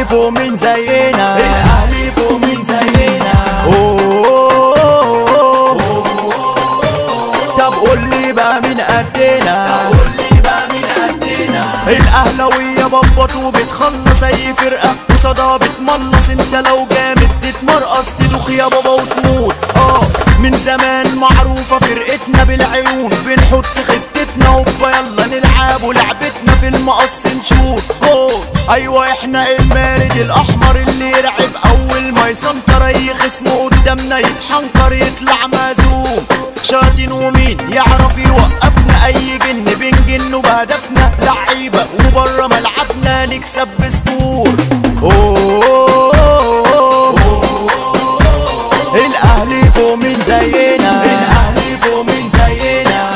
فوق من زينا الاهلي فوق من زينا أوه. طب قول لي بقى مين قدنا قول لي بقى مين قدنا الاهلاويه ببط وبتخلص اي فرقه وصدى بتملص انت لو جامد تتمرقص تدوخ يا بابا وتموت اه من زمان معروفه فرقتنا بالعيون بنحط خطتنا هوبا يلا نلعب ولعبتنا في المقص نشوف جول ايوه احنا المارد الاحمر اللي يرعب اول ما يسنطر اي خصم قدامنا يتحنكر يطلع مهزوم شاطين ومين يعرف يوقفنا اي جن بنجن بهدفنا لعيبه وبره ملعبنا نكسب بسكور أوه. الاهلي فوق من زينا الاهلي فوق من زينا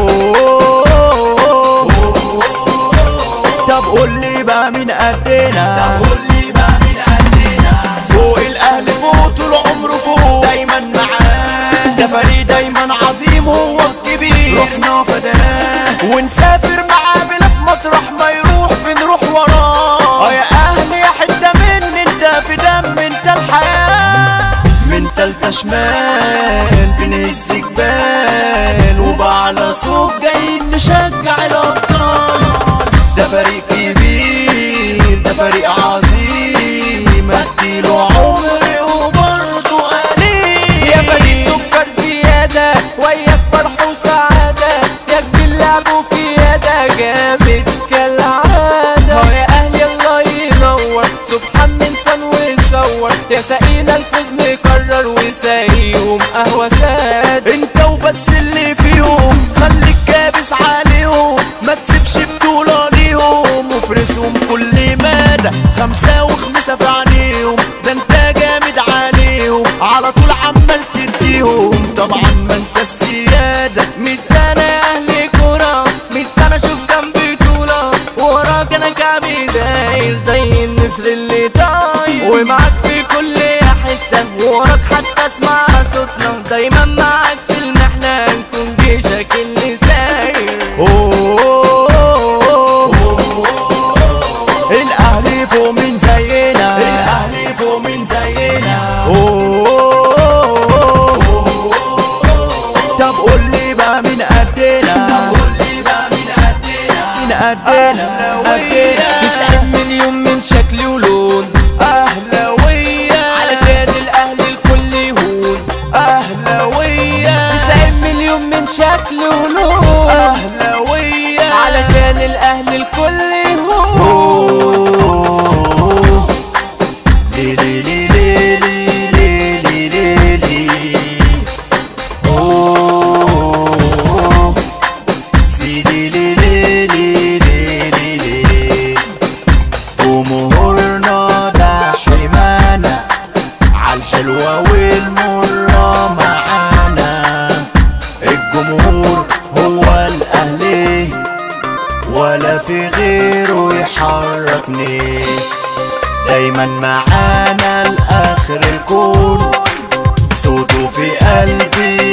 أوه. طب قول لي بقى مين قدنا قول لي بقى مين قدنا فوق الاهلي فوق طول عمره فوق دايما معاه ده فريق دايما عظيم هو الكبير رحنا فداه ونسافر معاه بلاد مطرح ما يروح بنروح وراه اه يا اهلي يا حته مني انت في دم انت الحياه من تالتة شمال بنهز جبال وبعلى صوت جايين نشجع الابطال ده فريق كبير ده فريق عظيم اديله عمري وبرضه قليل يا فريق سكر زيادة وياك فرح وسعادة يا كبير لعب وقيادة جامد كالعادة هو يا أهلي الله ينور سبحان من سن ويصور يا سقينا الفوز مكرر وسايقهم قهوة سادة انت وبس اللي فيهم خليك كابس عليهم ما تسيبش بطولة ليهم وفرسهم كل مدى خمسة وخمسة في عينيهم ده انت جامد عليهم على طول عمال تديهم طبعا ما انت السيادة مية سنة يا أهلي كورة مية سنة شوف جنبي طولة وراك أنا كعبي داير زي النسر اللي طاير ومعاك في كل حتة وراك حتى اسمع صوتنا دايما معاك في المحنة نكون جيشك اللي ساير أوه. الاهلي فوق من زينا الاهلي فوق من زينا أوه. طب قول لي بقى مين قدنا قول لي بقى مين قدنا مين قدنا قدنا تسعين مليون من شكل ولون أهلاوية علشان الأهل الكل يهون أهلاوية تسعين مليون من شكل ولون أهلاوية علشان الأهل الكل يهون أوه. لي لي لي لي لي لي لي لي. أوه. سيدي لي لي لي لي لي لي. جمهورنا ده حمانا عالحلوة والمرة معانا الجمهور هو الأهلي ولا في غيره يحركني دايما معانا لآخر الكون صوته في قلبي